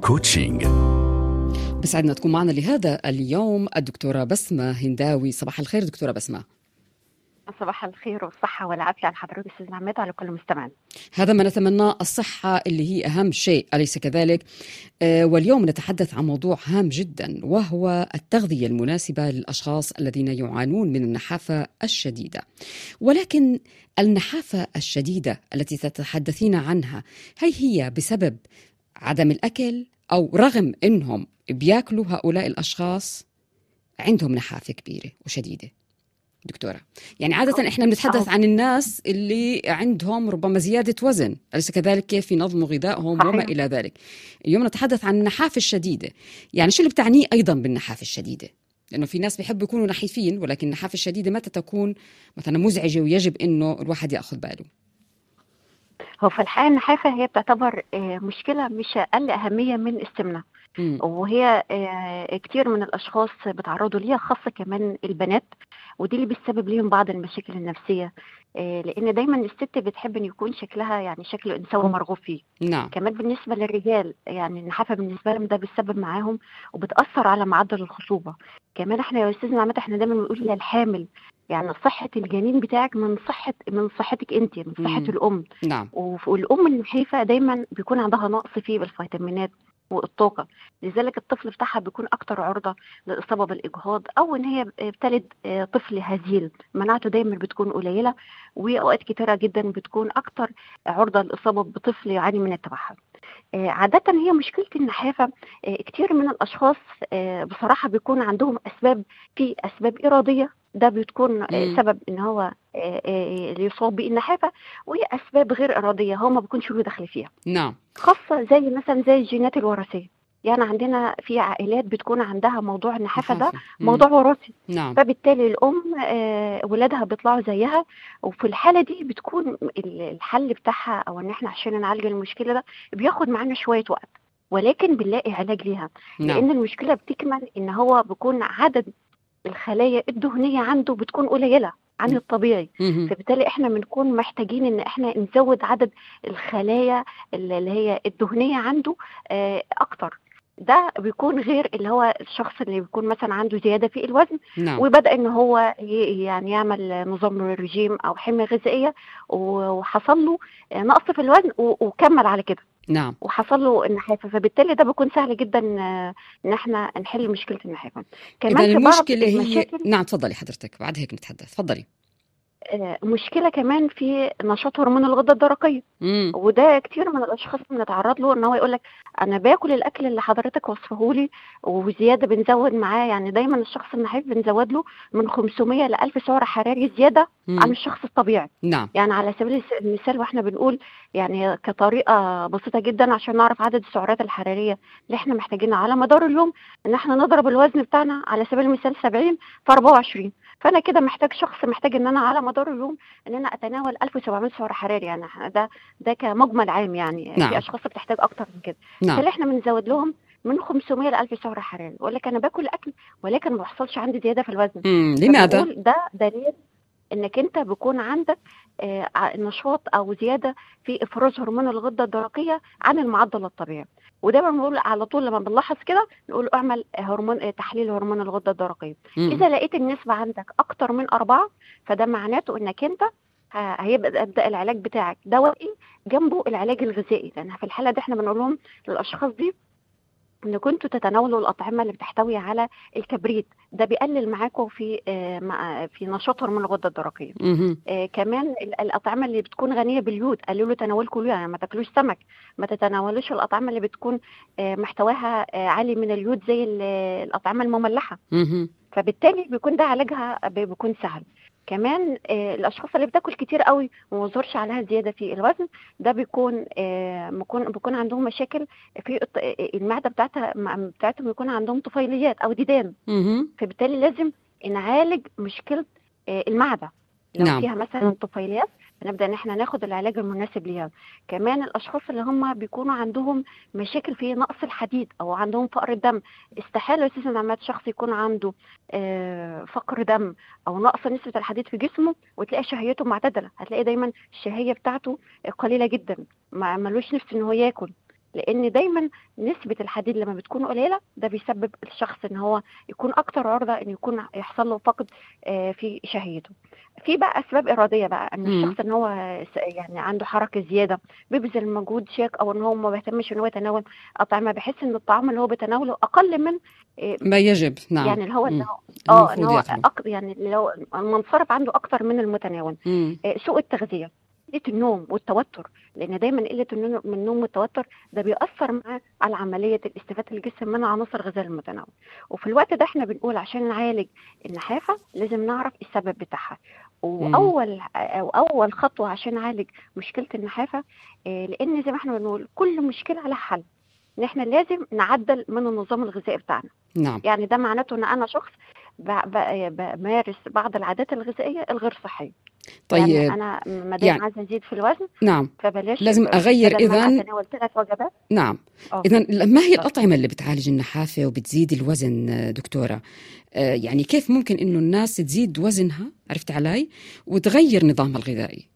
كوتشينج بسعدنا تكون معنا لهذا اليوم الدكتورة بسمة هنداوي صباح الخير دكتورة بسمة صباح الخير والصحة والعافية على حضرتك أستاذ محمد وعلى كل مستمع هذا ما نتمناه الصحة اللي هي أهم شيء أليس كذلك؟ آه واليوم نتحدث عن موضوع هام جدا وهو التغذية المناسبة للأشخاص الذين يعانون من النحافة الشديدة ولكن النحافة الشديدة التي تتحدثين عنها هل هي بسبب عدم الأكل أو رغم أنهم بياكلوا هؤلاء الأشخاص عندهم نحافة كبيرة وشديدة دكتورة يعني عادة إحنا بنتحدث عن الناس اللي عندهم ربما زيادة وزن أليس كذلك كيف ينظموا غذائهم وما صحيح. إلى ذلك اليوم نتحدث عن النحافة الشديدة يعني شو اللي بتعنيه أيضا بالنحافة الشديدة لأنه في ناس بيحبوا يكونوا نحيفين ولكن النحافة الشديدة متى تكون مثلا مزعجة ويجب أنه الواحد يأخذ باله هو في الحقيقة النحافة هي بتعتبر آه، مشكلة مش أقل أهمية من السمنة مم. وهي آه، كتير من الأشخاص بيتعرضوا ليها خاصة كمان البنات ودي اللي بتسبب ليهم بعض المشاكل النفسية آه، لأن دايما الست بتحب إن يكون شكلها يعني شكل إنسان مرغوب فيه نعم كمان بالنسبة للرجال يعني النحافة بالنسبة لهم ده بتسبب معاهم وبتأثر على معدل الخصوبة كمان احنا يا أستاذ نعمات احنا دايما بنقول للحامل يعني صحة الجنين بتاعك من صحة من صحتك انت من صحة مم. الأم نعم وف- والأم النحيفة دايما بيكون عندها نقص فيه بالفيتامينات والطاقة لذلك الطفل بتاعها بيكون أكتر عرضة للإصابة بالإجهاض أو إن هي بتلد آه، طفل هزيل مناعته دايما بتكون قليلة وأوقات كتيرة جدا بتكون أكتر عرضة للإصابة بطفل يعاني من التوحد آه، عادة هي مشكلة النحافة آه، كتير من الأشخاص آه، بصراحة بيكون عندهم أسباب في أسباب إرادية ده بتكون آه، مم. سبب إن هو آه، آه، اللي يصاب بالنحافة وهي أسباب غير إرادية هو ما بيكونش له دخل فيها نعم خاصة زي مثلا زي الجينات الوراثية يعني عندنا في عائلات بتكون عندها موضوع النحافة ده نحافة. مم. موضوع وراثي نعم فبالتالي الأم آه، ولادها بيطلعوا زيها وفي الحالة دي بتكون ال- الحل بتاعها أو إن إحنا عشان نعالج المشكلة ده بياخد معانا شوية وقت ولكن بنلاقي علاج ليها نعم لأن المشكلة بتكمن إن هو بيكون عدد الخلايا الدهنية عنده بتكون قليلة عن م. الطبيعي مهم. فبالتالي احنا بنكون محتاجين ان احنا نزود عدد الخلايا اللي هي الدهنية عنده آه، اكتر ده بيكون غير اللي هو الشخص اللي بيكون مثلا عنده زيادة في الوزن نعم وبدأ ان هو ي- يعني يعمل نظام رجيم او حمية غذائية و- وحصل له آه، نقص في الوزن و- وكمل على كده نعم وحصل له النحافة فبالتالي ده بيكون سهل جدا آه، ان احنا نحل مشكلة النحافة إذا كمان في بعض المشكلة هي المشاكل نعم تفضلي حضرتك بعد هيك نتحدث تفضلي آه، مشكلة كمان في نشاط هرمون الغدة الدرقية مم. وده كتير من الاشخاص بنتعرض له ان هو يقول لك انا باكل الاكل اللي حضرتك وصفه لي وزياده بنزود معاه يعني دايما الشخص النحيف بنزود له من 500 ل 1000 سعر حراري زياده مم. عن الشخص الطبيعي نعم يعني على سبيل الس- المثال واحنا بنقول يعني كطريقه بسيطه جدا عشان نعرف عدد السعرات الحراريه اللي احنا محتاجينها على مدار اليوم ان احنا نضرب الوزن بتاعنا على سبيل المثال 70 في 24 فانا كده محتاج شخص محتاج ان انا على مدار اليوم ان انا اتناول 1700 سعر حراري يعني إحنا ده ده كمجمل عام يعني نعم. في اشخاص بتحتاج اكتر من كده نعم فاللي احنا بنزود لهم من 500 ل 1000 سعر حراري يقول لك انا باكل اكل ولكن ما بيحصلش عندي زياده في الوزن مم. لماذا؟ فبنقول ده دليل انك انت بيكون عندك آه، ع- نشاط او زياده في افراز هرمون الغده الدرقيه عن المعدل الطبيعي ودايما بنقول على طول لما بنلاحظ كده نقول اعمل هرمون آه، تحليل هرمون الغده الدرقيه مم. اذا لقيت النسبه عندك اكتر من أربعة فده معناته انك انت ه- هيبدا يبدا العلاج بتاعك دوائي جنبه العلاج الغذائي لان في الحاله دي احنا بنقول لهم للاشخاص دي ان كنتوا تتناولوا الاطعمه اللي بتحتوي على الكبريت ده بيقلل معاكم في آه، مع- في نشاط هرمون الغده الدرقيه مهم. آه، كمان ال- الاطعمه اللي بتكون غنيه باليود قللوا تناولكم ليها يعني ما تاكلوش سمك ما تتناولوش الاطعمه اللي بتكون آه، محتواها آه، عالي من اليود زي ال- الاطعمه المملحه مهم. فبالتالي بيكون ده علاجها ب- بيكون سهل كمان آه، الاشخاص اللي بتاكل كتير قوي وما يظهرش عليها زياده في الوزن ده بيكون آه، بيكون بيكون عندهم مشاكل في الط- آه، المعده بتاعتها م- بتاعتهم بيكون عندهم طفيليات او ديدان مهم. فبالتالي لازم نعالج مشكله آه، المعده لو نعم. فيها مثلا طفيليات نبدا ان احنا ناخد العلاج المناسب ليها كمان الاشخاص اللي هم بيكونوا عندهم مشاكل في نقص الحديد او عندهم فقر الدم استحاله اساسا لما شخص يكون عنده آه، فقر دم او نقص نسبه الحديد في جسمه وتلاقي شهيته معتدله هتلاقي دايما الشهيه بتاعته قليله جدا ما ملوش نفس ان هو ياكل لان دايما نسبه الحديد لما بتكون قليله ده بيسبب الشخص ان هو يكون اكتر عرضه ان يكون يحصل له فقد آه، في شهيته في بقى اسباب اراديه بقى ان مم. الشخص ان هو س- يعني عنده حركه زياده بيبذل مجهود شاك او ان هو ما بيهتمش ان هو يتناول اطعمه بحيث ان الطعام اللي هو بيتناوله اقل من آه، ما يجب نعم يعني اللي هو مم. اللي هو اه ان المفروض هو ياخده أك... يعني لو المنصرف عنده اكتر من المتناول مم. آه، سوء التغذيه قله النوم والتوتر لان دايما قله النوم من النوم والتوتر ده بيأثر معاه على عمليه الاستفاده الجسم من عناصر الغذاء المتنوع وفي الوقت ده احنا بنقول عشان نعالج النحافه لازم نعرف السبب بتاعها مم. واول او اول خطوه عشان نعالج مشكله النحافه آه، لان زي ما احنا بنقول كل مشكله لها حل ان احنا لازم نعدل من النظام الغذائي بتاعنا نعم يعني ده معناته ان انا شخص ب- ب- بمارس بعض العادات الغذائيه الغير صحيه يعني طيب انا ما دام يعني عايزه ازيد في الوزن نعم فبلاش لازم أغير بدل ما إذن اتناول ثلاث وجبات نعم اه إذا ما هي اتفضل. الأطعمة اللي بتعالج النحافة وبتزيد الوزن آه، دكتورة؟ آه، يعني كيف ممكن إنه الناس تزيد وزنها عرفت علي وتغير نظامها الغذائي؟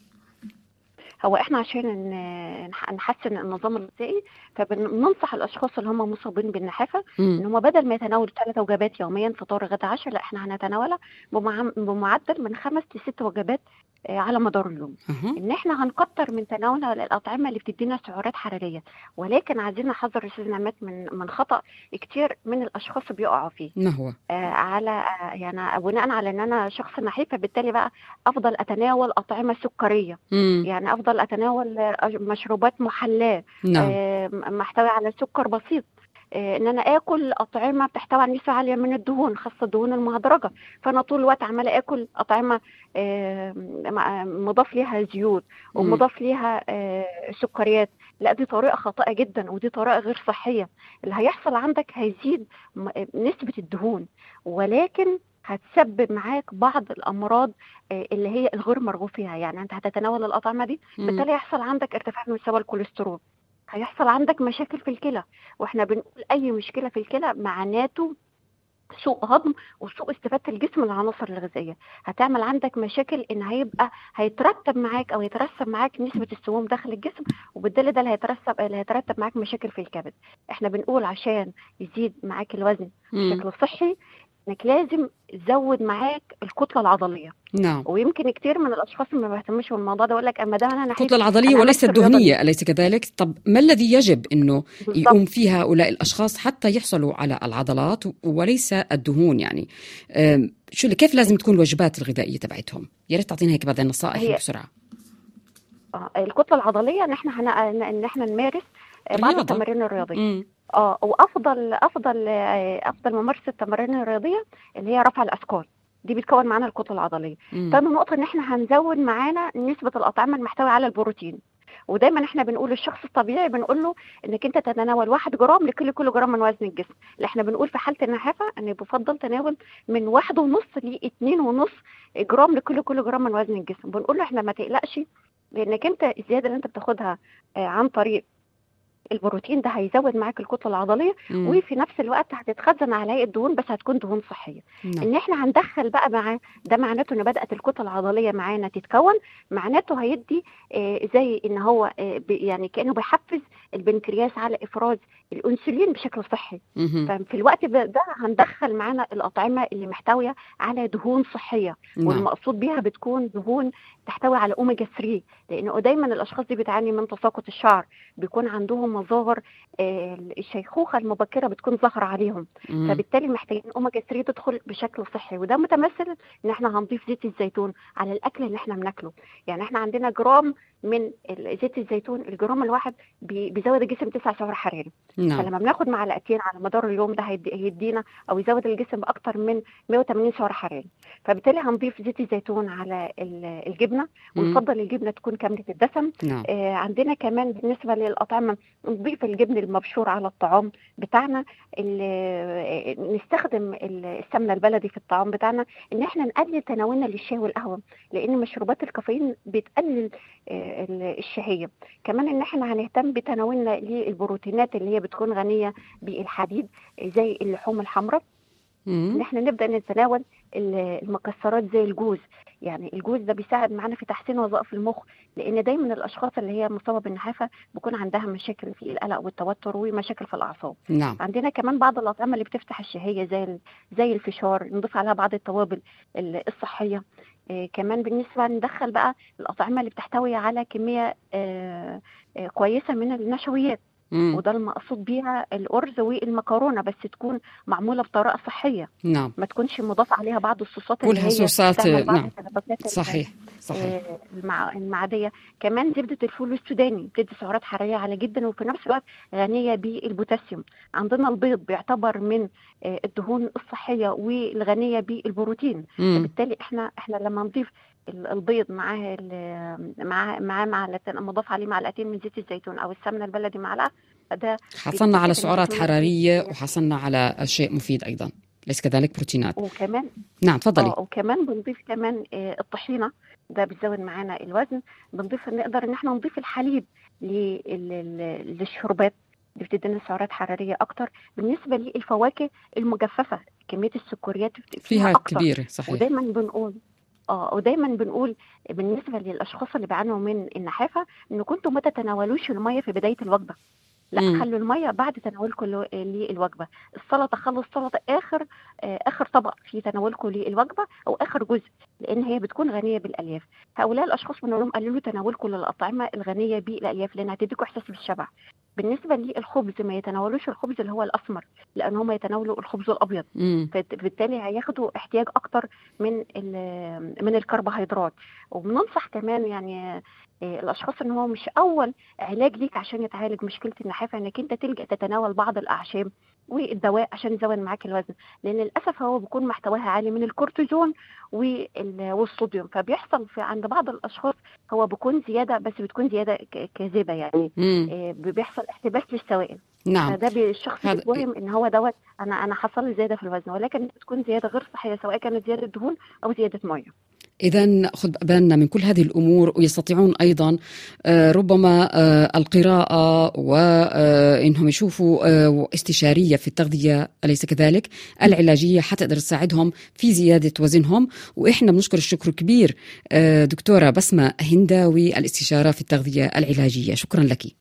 هو احنا عشان ن- نح- نحسن النظام الغذائي فبننصح الاشخاص اللي هم مصابين بالنحافه ان مم. هم بدل ما يتناولوا ثلاث وجبات يوميا فطار غدا عشاء لا احنا هنتناولها بمع- بمعدل من خمس لست وجبات آه، على مدار اليوم أها ان احنا هنكتر من تناولنا للاطعمه اللي بتدينا سعرات حراريه ولكن عايزين نحذر استاذ نعمات من من خطا كتير من الاشخاص بيقعوا فيه ما هو؟ آه على آه يعني بناء على ان انا شخص نحيف فبالتالي بقى افضل اتناول اطعمه سكريه مم. يعني افضل اتناول آه، مشروبات محلاه نعم آه محتوي على سكر بسيط آه، ان انا اكل اطعمه بتحتوي على نسبه عاليه من الدهون خاصه الدهون المهدرجه فانا طول الوقت عماله اكل اطعمه آه، مع- مضاف ليها زيوت مم. ومضاف ليها آه، سكريات لا دي طريقه خاطئه جدا ودي طريقه غير صحيه اللي هيحصل عندك هيزيد م- نسبه الدهون ولكن هتسبب معاك بعض الامراض آه، اللي هي الغير مرغوب فيها يعني انت هتتناول الاطعمه دي مم. بالتالي يحصل عندك ارتفاع في مستوى الكوليسترول هيحصل عندك مشاكل في الكلى واحنا بنقول اي مشكله في الكلى معناته سوء هضم وسوء استفاده الجسم من العناصر الغذائيه هتعمل عندك مشاكل ان هيبقى هيترتب معاك او يترسب معاك نسبه السموم داخل الجسم وبالتالي ده اللي هيترسب اللي هيترتب معاك مشاكل في الكبد احنا بنقول عشان يزيد معاك الوزن مم. بشكل صحي انك لازم تزود معاك الكتله العضليه نعم ويمكن كتير من الاشخاص اللي ما بيهتموش بالموضوع ده يقول لك اما دام انا نحيف الكتلة العضلية أنا وليست عملت الرياضة دي. الدهنية أليس كذلك؟ طب ما الذي يجب أنه بالظبط يقوم فيه هؤلاء الأشخاص حتى يحصلوا على العضلات وليس الدهون يعني أم، شو اللي كيف لازم تكون الوجبات الغذائية تبعتهم؟ يا ريت تعطينا هيك بعض النصائح هي- بسرعة آه، الكتله العضليه ان احنا هن... ان احنا نمارس آه، بعض رياضة. التمارين الرياضيه مم. اه وافضل افضل آه، افضل ممارسه التمارين الرياضيه اللي هي رفع الاثقال دي بتكون معانا الكتله العضليه مم. تاني نقطه ان احنا هنزود معانا نسبه الاطعمه المحتويه على البروتين ودايما احنا بنقول للشخص الطبيعي بنقول له انك انت تتناول واحد جرام لكل كيلو جرام من وزن الجسم اللي احنا بنقول في حاله النحافه ان بفضل تناول من واحد ونص لاتنين ونص جرام لكل كيلو جرام من وزن الجسم بنقول له احنا ما تقلقش لانك انت الزياده اللي انت بتاخدها آه، عن طريق البروتين ده هيزود معاك الكتله العضليه مم. وفي نفس الوقت هتتخزن على هيئه دهون بس هتكون دهون صحيه نعم ان احنا هندخل بقى معاه ده معناته ان بدات الكتله العضليه معانا تتكون معناته هيدي آه، زي ان هو آه، بي- يعني كانه بيحفز البنكرياس على افراز الانسولين بشكل صحي مهم. ففي الوقت ده ده هندخل معانا الاطعمه اللي محتويه على دهون صحيه نعم والمقصود بيها بتكون دهون تحتوي على اوميجا 3 لانه دايما الاشخاص دي بتعاني من تساقط الشعر بيكون عندهم مظاهر آه، الشيخوخه المبكره بتكون ظاهره عليهم مم. فبالتالي محتاجين اوميجا 3 تدخل بشكل صحي وده متمثل ان احنا هنضيف زيت الزيتون على الاكل اللي احنا بناكله يعني احنا عندنا جرام من ال- زيت الزيتون الجرام الواحد بي- بيزود الجسم 9 سعر حراري نعم فلما بناخد معلقتين على مدار اليوم ده هيدي- هيدينا او يزود الجسم باكتر من 180 سعر حراري فبالتالي هنضيف زيت الزيتون على ال- الجبنه مم. ويفضل الجبنه تكون كامله الدسم نعم آه، عندنا كمان بالنسبه للاطعمه نضيف الجبن المبشور على الطعام بتاعنا ال- نستخدم ال- السمنه البلدي في الطعام بتاعنا ان احنا نقلل تناولنا للشاي والقهوه لان مشروبات الكافيين بتقلل آه، ال- الشهيه كمان ان احنا هنهتم بتناولنا للبروتينات اللي هي بتكون غنيه بالحديد زي اللحوم الحمراء ان احنا نبدا نتناول المكسرات زي الجوز يعني الجوز ده بيساعد معانا في تحسين وظائف المخ لان دايما الاشخاص اللي هي مصابه بالنحافه بيكون عندها مشاكل في القلق والتوتر ومشاكل في الاعصاب نعم. عندنا كمان بعض الاطعمه اللي بتفتح الشهيه زي زي الفشار نضيف عليها بعض التوابل الصحيه آه كمان بالنسبه ندخل بقى الاطعمه اللي بتحتوي على كميه آه آه كويسه من النشويات مم. وده المقصود بيها الارز والمكرونه بس تكون معموله بطريقه صحيه نعم ما تكونش مضاف عليها بعض الصوصات اللي كلها هي صوصات بتعمل بعض نعم التلبسات ال- صحيح صحيح آه، المع... المعديه كمان زبده الفول السوداني بتدي سعرات حراريه عاليه جدا وفي نفس الوقت غنيه بالبوتاسيوم عندنا البيض بيعتبر من آه، الدهون الصحيه والغنيه بالبروتين مم. فبالتالي احنا احنا لما نضيف ال- البيض معاه ال- معاه معاه معلقتين مضاف عليه معلقتين من زيت الزيتون او السمنه البلدي معلقه ده حصلنا على بيتأكد إن سعرات الدهون حرارية الصحية. وحصلنا على شيء مفيد أيضا ليس كذلك بروتينات وكمان نعم تفضلي اه وكمان بنضيف كمان آه، الطحينه ده بتزود معانا الوزن بنضيف نقدر ان احنا نضيف الحليب لل- لل- للشربات اللي بتدينا سعرات حراريه اكتر بالنسبه للفواكه المجففه كميه السكريات فيها اكتر كبيرة صحيح ودايما بنقول اه ودايما بنقول بالنسبه للاشخاص اللي بيعانوا من النحافه ان كنتم ما تتناولوش الميه في بدايه الوجبه لا مم. خلوا الميه بعد تناولكم لو- للوجبه السلطه خلوا السلطه اخر آه، اخر طبق في تناولكم للوجبه او اخر جزء لان هي بتكون غنيه بالالياف هؤلاء الاشخاص بنقول لهم قللوا تناولكم للاطعمه الغنيه بالالياف لانها هتديكم احساس بالشبع بالنسبه للخبز ما يتناولوش الخبز اللي هو الاسمر لان هم يتناولوا الخبز الابيض مم. فبالتالي هياخدوا احتياج اكتر من ال- من الكربوهيدرات وبننصح كمان يعني آه، الاشخاص ان هو مش اول علاج ليك عشان يتعالج مشكله النحافه انك انت تلجا تتناول بعض الاعشاب والدواء عشان يزود معاك الوزن لان للاسف هو بيكون محتواها عالي من الكورتيزون وال- والصوديوم فبيحصل في عند بعض الاشخاص هو بيكون زياده بس بتكون زياده ك- كاذبه يعني مم. آه، بيحصل احتباس للسوائل نعم فده بي- الشخص هذا- بيتوهم ان هو دوت انا انا حصل لي زياده في الوزن ولكن بتكون زياده غير صحيه سواء كانت زياده دهون او زياده ميه إذا نأخذ بالنا من كل هذه الأمور ويستطيعون أيضا آه، ربما آه، القراءة وإنهم يشوفوا آه، استشارية في التغذية أليس كذلك العلاجية حتقدر تساعدهم في زيادة وزنهم وإحنا بنشكر الشكر كبير آه، دكتورة بسمة هنداوي الاستشارة في التغذية العلاجية شكرا لك